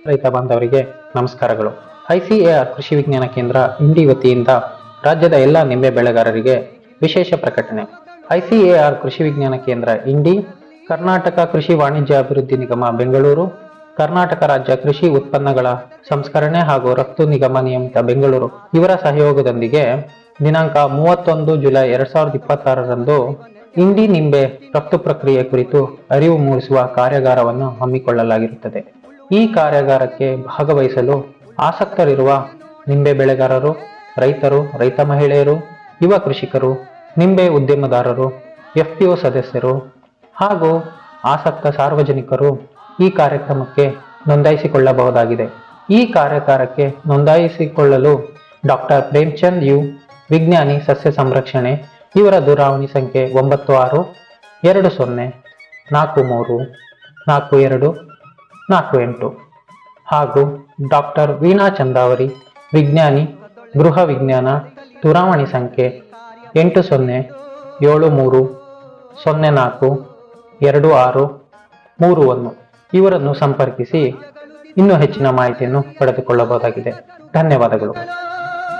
ರೈತ ಬಾಂಧವರಿಗೆ ನಮಸ್ಕಾರಗಳು ಐಸಿಎಆರ್ ಕೃಷಿ ವಿಜ್ಞಾನ ಕೇಂದ್ರ ಇಂಡಿ ವತಿಯಿಂದ ರಾಜ್ಯದ ಎಲ್ಲ ನಿಂಬೆ ಬೆಳೆಗಾರರಿಗೆ ವಿಶೇಷ ಪ್ರಕಟಣೆ ಐಸಿಎಆರ್ ಕೃಷಿ ವಿಜ್ಞಾನ ಕೇಂದ್ರ ಇಂಡಿ ಕರ್ನಾಟಕ ಕೃಷಿ ವಾಣಿಜ್ಯ ಅಭಿವೃದ್ಧಿ ನಿಗಮ ಬೆಂಗಳೂರು ಕರ್ನಾಟಕ ರಾಜ್ಯ ಕೃಷಿ ಉತ್ಪನ್ನಗಳ ಸಂಸ್ಕರಣೆ ಹಾಗೂ ರಫ್ತು ನಿಗಮ ನಿಯಮಿತ ಬೆಂಗಳೂರು ಇವರ ಸಹಯೋಗದೊಂದಿಗೆ ದಿನಾಂಕ ಮೂವತ್ತೊಂದು ಜುಲೈ ಎರಡ್ ಸಾವಿರದ ಇಪ್ಪತ್ತಾರರಂದು ಇಂಡಿ ನಿಂಬೆ ರಫ್ತು ಪ್ರಕ್ರಿಯೆ ಕುರಿತು ಅರಿವು ಮೂಡಿಸುವ ಕಾರ್ಯಾಗಾರವನ್ನು ಹಮ್ಮಿಕೊಳ್ಳಲಾಗಿರುತ್ತದೆ ಈ ಕಾರ್ಯಾಗಾರಕ್ಕೆ ಭಾಗವಹಿಸಲು ಆಸಕ್ತರಿರುವ ನಿಂಬೆ ಬೆಳೆಗಾರರು ರೈತರು ರೈತ ಮಹಿಳೆಯರು ಯುವ ಕೃಷಿಕರು ನಿಂಬೆ ಉದ್ಯಮದಾರರು ಎಫ್ಪಿಒ ಸದಸ್ಯರು ಹಾಗೂ ಆಸಕ್ತ ಸಾರ್ವಜನಿಕರು ಈ ಕಾರ್ಯಕ್ರಮಕ್ಕೆ ನೋಂದಾಯಿಸಿಕೊಳ್ಳಬಹುದಾಗಿದೆ ಈ ಕಾರ್ಯಾಗಾರಕ್ಕೆ ನೋಂದಾಯಿಸಿಕೊಳ್ಳಲು ಡಾಕ್ಟರ್ ಪ್ರೇಮ್ಚಂದ್ ಯು ವಿಜ್ಞಾನಿ ಸಸ್ಯ ಸಂರಕ್ಷಣೆ ಇವರ ದೂರವಾಣಿ ಸಂಖ್ಯೆ ಒಂಬತ್ತು ಆರು ಎರಡು ಸೊನ್ನೆ ನಾಲ್ಕು ಮೂರು ನಾಲ್ಕು ಎರಡು ನಾಲ್ಕು ಎಂಟು ಹಾಗೂ ಡಾಕ್ಟರ್ ವೀಣಾ ಚಂದಾವರಿ ವಿಜ್ಞಾನಿ ಗೃಹ ವಿಜ್ಞಾನ ದೂರವಾಣಿ ಸಂಖ್ಯೆ ಎಂಟು ಸೊನ್ನೆ ಏಳು ಮೂರು ಸೊನ್ನೆ ನಾಲ್ಕು ಎರಡು ಆರು ಮೂರು ಒಂದು ಇವರನ್ನು ಸಂಪರ್ಕಿಸಿ ಇನ್ನೂ ಹೆಚ್ಚಿನ ಮಾಹಿತಿಯನ್ನು ಪಡೆದುಕೊಳ್ಳಬಹುದಾಗಿದೆ ಧನ್ಯವಾದಗಳು